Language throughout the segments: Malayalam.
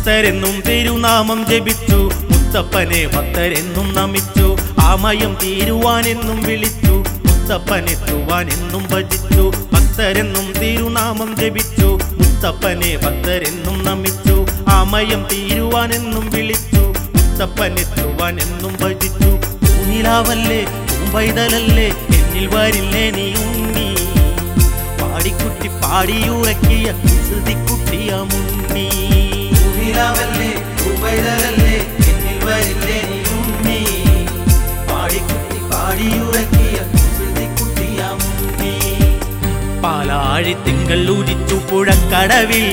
ഭക്തരെന്നും തിരുനാമം ജപിച്ചു മുത്തപ്പനെ ഭക്തരെന്നും നമിച്ചു ആമയം തീരുവാനെന്നും വിളിച്ചു മുത്തപ്പനെത്തുവാനെന്നും ഭജിച്ചു ഭക്തരെന്നും തിരുനാമം ജപിച്ചു മുത്തപ്പനെ ഭക്തരെന്നും നമിച്ചു ആമയം തീരുവാനെന്നും വിളിച്ചു മുത്തപ്പനെത്തുവാനെന്നും ഭജിച്ചു പൂനിലാവല്ലേ പൂമ്പൈതലല്ലേ എന്നിൽ വരില്ലേ നീ ഉണ്ണി പാടിക്കുട്ടി പാടിയുറക്കിയ കുസൃതിക്കുട്ടിയ മുണ്ണി പൂനിലാവല്ലേ പൂപൈതലല്ലേ എന്നിൽ വരില്ലേ നീ ഉണ്ണി പാടിക്കുട്ടി പാടിയുറക്കിയ കുസൃതിക്കുട്ടിയ മുണ്ണി പാലാഴി തിങ്കൾ ഉദിച്ചു പുഴക്കടവിൽ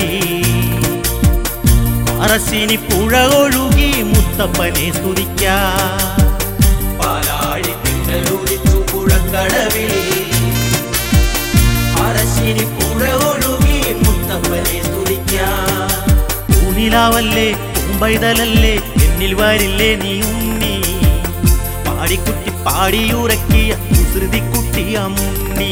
പറശ്ശിനി പുഴ ഒഴുകി മുത്തപ്പനെ സ്തുതിക്കാ പാലാഴി തിങ്കളൂരിച്ചു പുഴക്കടവിൽ അരശിനി പുഴ ഒഴുകി മുത്തപ്പനെ സ്തുതിക്കാൻ പൂനിലാവല്ലേ പൂമ്പൈതലല്ലേ എന്നിൽ വരില്ലേ നീ ഉണ്ണി പാടിക്കുട്ടി പാടിയുറക്കിയ കുസൃതിക്കുട്ടിയ മുണ്ണി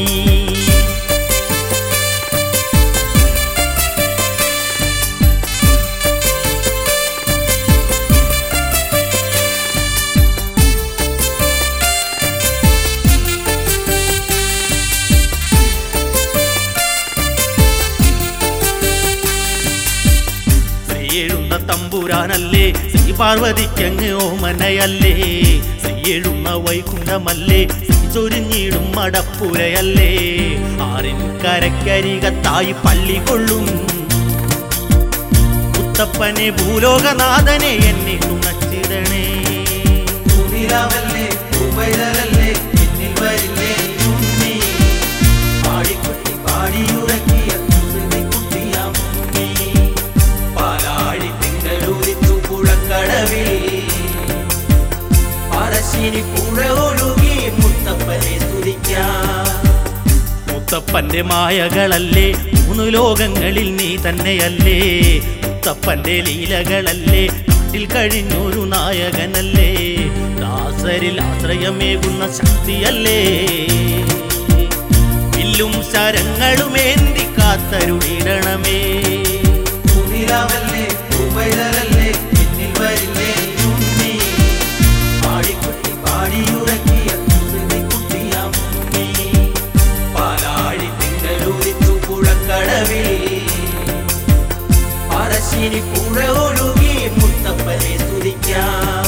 ശ്രീയെഴുന്ന തമ്പുരാനല്ലേ ശ്രീ പാർവതിക്കങ്ങ് ഓമനയല്ലേ ശ്രീയെഴുന്ന വൈകുണ്ഠമല്ലേ ശ്രീ ചൊരിഞ്ഞിടും മടപ്പുരയല്ലേ ആറിൻ കരക്കരികത്തായി പള്ളി കൊള്ളും മുത്തപ്പനെ ഭൂലോകനാഥനെ എന്നെ തുണച്ചിടണേ പൂനിലാവല്ലേ പൂപൈതലല്ലേ എന്നിൽ വരില്ലേ നീ ഉണ്ണി പാടിക്കുട്ടി പാടിയുറക്കിയ കുസൃതിക്കുട്ടിയ മുണ്ണി പാലാഴി തിങ്കളൂരിച്ചു പുഴക്കടവിൽ പറശ്ശിനി പുഴ ഒഴുകി മുത്തപ്പനെ സ്തുതിക്കാൻ മുത്തപ്പന്റെ മായകളല്ലേ മൂന്നു ലോകങ്ങളിൽ നീ തന്നെയല്ലേ മുത്തപ്പന്റെ ലീലകളല്ലേ കാട്ടിൽ കഴിഞ്ഞൊരു നായകനല്ലേ ദാസരിൽ ആശ്രയമേകുന്ന ശക്തിയല്ലേ വില്ലും ശരങ്ങളുമേന്തി കാത്തരുളിടണമേ പൂനിലാവല്ലേ പൂപൈതലല്ലേ എന്നിൽ വരില്ലേ നീ ഉണ്ണി പാടിക്കുട്ടി പാടിയുറക്കിയ കുസൃതിക്കുട്ടിയ മുണ്ണി പാലാഴി തിങ്കളൂരിച്ചു പുഴക്കടവിൽ പറശ്ശിനി പുഴ ഒഴുകി മുത്തപ്പനെ സ്തുതിക്കാൻ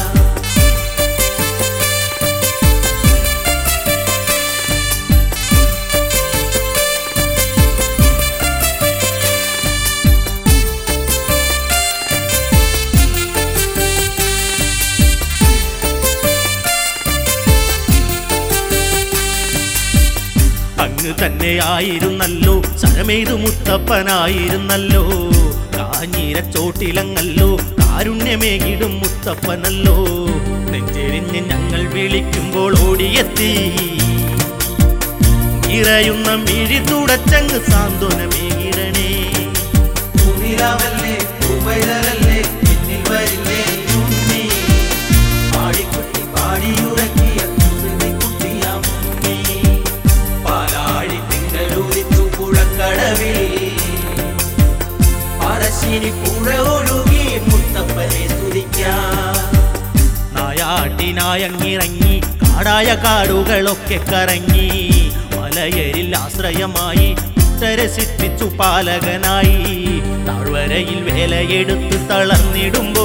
അങ്ങ് തന്നെയായിരുന്നല്ലോ ശരമേതു മുത്തപ്പനായിരുന്നല്ലോ കാഞ്ഞിരച്ചോട്ടിലങ്ങല്ലോ കാരുണ്യമേകിടും മുത്തപ്പനല്ലോ നെഞ്ചെരിഞ്ഞ് ഞങ്ങൾ വിളിക്കുമ്പോൾ ഓടിയെത്തി നിറയുന്ന മിഴി തുടച്ചങ്ങ് സാന്ത്വനമേകിടണേ പൂനിലാവല്ലേ പൂപൈതലല്ലേ എന്നിൽ വരില്ലേ നീ ഉണ്ണി പാടിക്കുട്ടി പാടിയുറക്കിയ കുസൃതിക്കുട്ടിയ മുണ്ണി പാലാഴി തിങ്കളൂരിച്ചു പുഴക്കടവിൽ പറശ്ശിനി പുഴ ഒഴുകി മുത്തപ്പനെ സ്തുതിക്കാൻ നായാട്ടിനായങ്ങിറങ്ങി കാടായ കാടുകളൊക്കെ കറങ്ങി മലയരിൽ ആശ്രയമായി ഉത്തരസിപ്പിച്ചു പാലകനായി താഴ്വരയിൽ വേലയെടുത്ത് തളർന്നിടുമ്പോ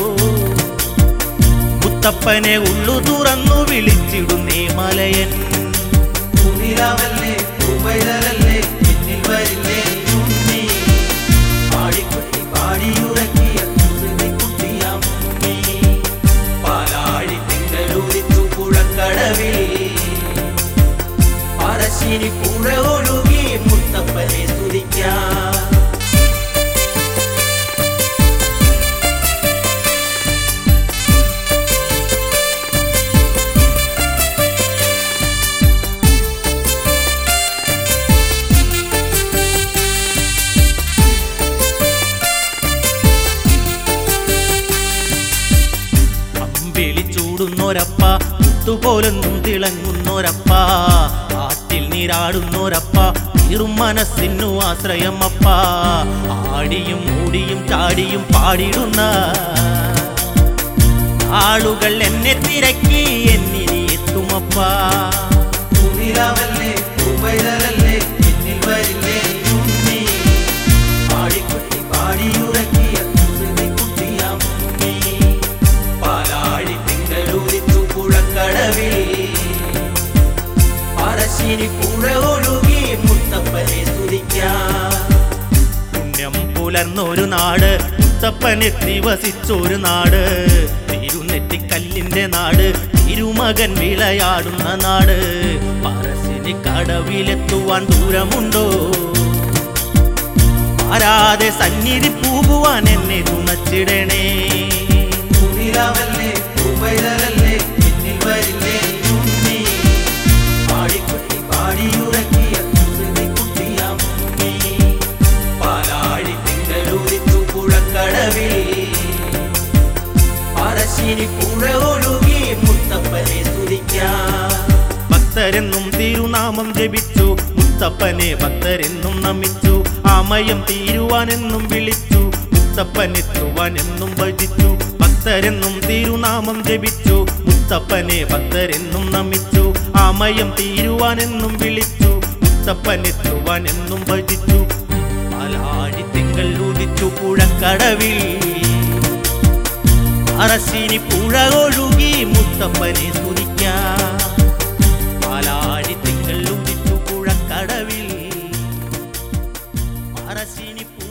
മുത്തപ്പനെ ഉള്ളു തുറന്നു വിളിച്ചിടുന്നേ മലയൻ പൂനിലാവല്ലേ പൂപൈതലല്ലേ എന്നിൽ വരില്ലേ നീ ഉണ്ണി പാടിക്കുട്ടി പാടിയുറക്കിയ കുസൃതിക്കുട്ടിയ മുണ്ണി പാലാഴി തിങ്കളൂരിച്ചു പുഴക്കടവിൽ പറശ്ശിനി പുഴ ഒഴുകി മുത്തപ്പനെ സ്തുതിക്കാൻ അമ്പിളി ചൂടുന്നൊരപ്പ മുത്തുപോലൊന്നും തിളങ്ങുന്നൊരപ്പ ആറ്റിൽ നീരാടുന്നോരപ്പ നീറും മനസ്സിനു ആശ്രയം അപ്പ ആടിയും ഓടിയും ചാടിയും പാടിടുന്ന ആളുകൾ എന്നെ തിരക്കി എന്നിനി എത്തുമപ്പാ പൂനിലാവല്ലേ പൂവൈതലല്ലേ എന്നിൽ വരില്ലേ ഉണ്ണി പാടിക്കൊട്ടി പാടിയുറക്കിയ കുസൃതി കുട്ടിയാം ഉണ്ണി പാലാഴി തിങ്കളൂരിത്തു പുഴക്കടവിൽ പറശ്ശിനി പുഴ ഒഴുകി മുത്തപ്പനെ സ്തുതിക്കാം പുണ്യം പുലർന്നൊരു നാട് മുത്തപ്പനെത്തി വസിച്ചൊരു നാട് തിരുനെറ്റിക്കല്ലിന്റെ നാട് തിരുമകൻ വിളയാടുന്ന നാട് പറശ്ശിനി കടവിലെത്തുവാൻ ദൂരമുണ്ടോ ആരാതെ സന്നിധി പോകുവാൻ എന്നെ തുണച്ചിടണേ പൂനിലാവല്ലേ പൂവൈതലല്ലേ എന്നിൽ വരില്ലേ ഉണ്ണി പാടിക്കൊട്ടി പാടിയുറക്കിയ കുസൃതി കുട്ടിയാം ഉണ്ണി പാലാഴി തിങ്കളൂരിത്തു പുഴക്കടവിൽ പറശ്ശിനി പുഴ ഒഴുകി മുത്തപ്പനെ സ്തുതിക്കാം ഭക്തരെന്നും തിരുനാമം ജപിച്ചു മുത്തപ്പനെ ഭക്തരെന്നും നമിച്ചു ആമയം തീരുവാനെന്നും വിളിച്ചു മുത്തപ്പനെത്തുവാനെന്നും ഭജിച്ചു ഭക്തരെന്നും തിരുനാമം ജപിച്ചു മുത്തപ്പനെ ഭക്തരെന്നും നമിച്ചു ആമയം തീരുവാനെന്നും വിളിച്ചു മുത്തപ്പനെത്തുവാനെന്നും ഭജിച്ചു പാലാഴി തിങ്കൾ ഉദിച്ചു പുഴക്കടവിൽ അറസിനി പുഴ ഒഴുകി മുത്തപ്പനെ സ്തുതിക്കാം പാലാഴി തിങ്കൾ ഉദിച്ചു പുഴക്കടവിൽ അറസിനി പുഴ